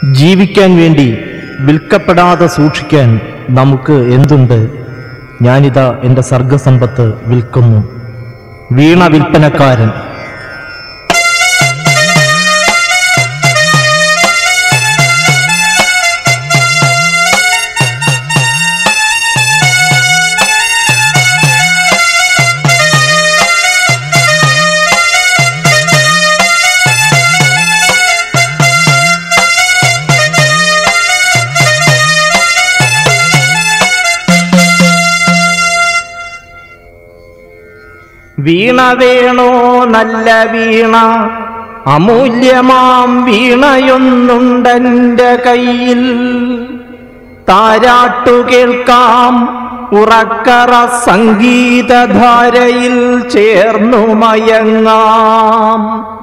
ജീവിക്കാൻ വേണ്ടി വിൽക്കപ്പെടാതെ സൂക്ഷിക്കാൻ നമുക്ക് എന്തുണ്ട് ഞാനിതാ എൻ്റെ സർഗസമ്പത്ത് വിൽക്കുന്നു വീണ വിൽപ്പനക്കാരൻ വീണ വേണോ നല്ല വീണ അമൂല്യമാം വീണയൊന്നുണ്ടെന്റെ കയ്യിൽ താരാട്ടു കേൾക്കാം ഉറക്കറ സംഗീതധാരയിൽ ചേർന്നു മയങ്ങാം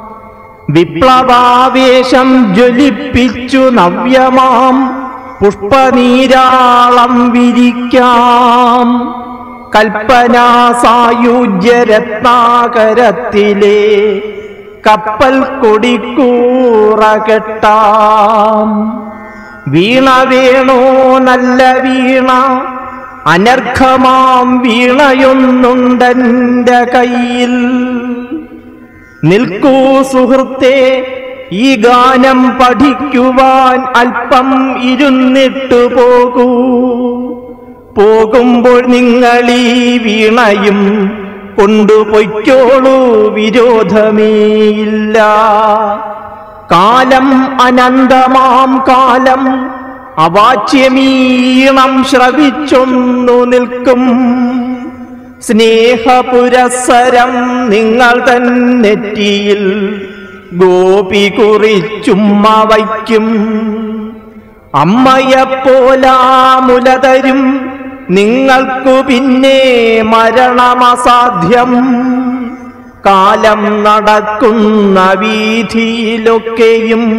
വിപ്ലവാവേശം ജ്വലിപ്പിച്ചു നവ്യമാം പുഷ്പനീരാളം വിരിക്കാം കൽപ്പനാ സായുജ്യ രത്നാകരത്തിലെ കപ്പൽ കൊടിക്കൂറ കെട്ടാം വീണ വേണോ നല്ല വീണ അനർഘമാം വീണയൊന്നുണ്ടെന്റെ കയ്യിൽ നിൽക്കൂ സുഹൃത്തെ ഈ ഗാനം പഠിക്കുവാൻ അല്പം ഇരുന്നിട്ടു പോകൂ പോകുമ്പോൾ നിങ്ങൾ ഈ വീണയും കൊണ്ടുപൊയ്ക്കോളൂ വിരോധമേയില്ല കാലം അനന്തമാം കാലം അവാച്യമീണം ശ്രവിച്ചൊന്നു നിൽക്കും സ്നേഹപുരസരം നിങ്ങൾ തന്നെറ്റിയിൽ ഗോപി കുറിച്ചുമ്മ വയ്ക്കും അമ്മയെപ്പോലാമുലതരും നിങ്ങൾക്കു പിന്നെ മരണമസാധ്യം കാലം നടക്കുന്ന വീതിയിലൊക്കെയും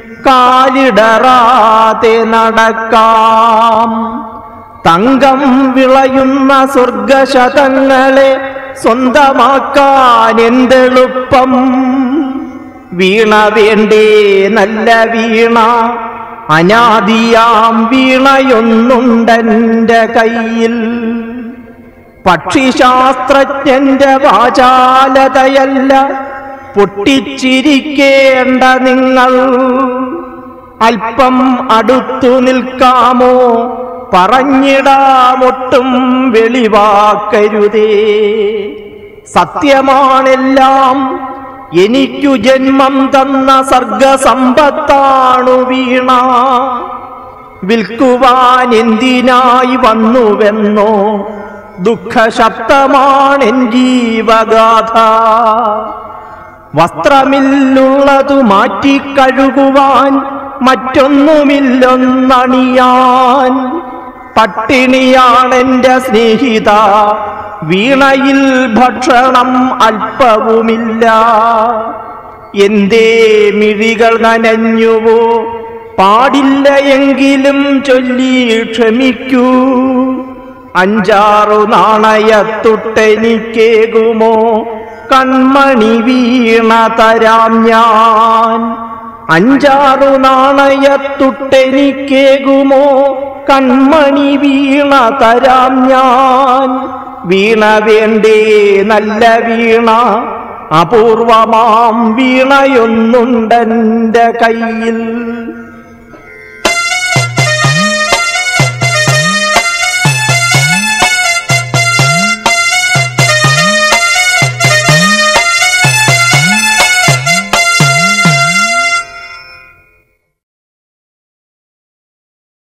കാലിടറാതെ നടക്കാം തങ്കം വിളയുന്ന സ്വർഗശതങ്ങളെ സ്വന്തമാക്കാൻ എന്തെളുപ്പം വീണ വേണ്ടേ നല്ല വീണ അനാദിയാം വീണയൊന്നുണ്ടെന്റെ കയ്യിൽ പക്ഷിശാസ്ത്രജ്ഞന്റെ വാചാലതയല്ല പൊട്ടിച്ചിരിക്കേണ്ട നിങ്ങൾ അല്പം അടുത്തു നിൽക്കാമോ പറഞ്ഞിടാമൊട്ടും വെളിവാക്കരുതേ സത്യമാണെല്ലാം എനിക്കു ജന്മം തന്ന സർഗസമ്പത്താണു വീണ വിൽക്കുവാൻ എന്തിനായി വന്നുവെന്നോ ദുഃഖശബ്ദമാണെൻ ജീവഗാഥ വസ്ത്രമില്ലുള്ളതു മാറ്റിക്കഴുകുവാൻ മറ്റൊന്നുമില്ലൊന്നണിയാൻ പട്ടിണിയാണെന്റെ സ്നേഹിത വീണയിൽ ഭക്ഷണം അല്പവുമില്ല എന്തേ മിഴികൾ നനഞ്ഞുവോ പാടില്ല എങ്കിലും ചൊല്ലി ക്ഷമിക്കൂ അഞ്ചാറു നാണയത്തുട്ടെനിക്കേകുമോ കൺമണി വീണ തരാം ഞാൻ അഞ്ചാറു നാണയത്തുട്ടെനിക്കേകുമോ കൺമണി വീണ തരാം ഞാൻ വീണ വേണ്ടേ നല്ല വീണ അപൂർവമാം വീണയൊന്നുണ്ടെന്റെ കയ്യിൽ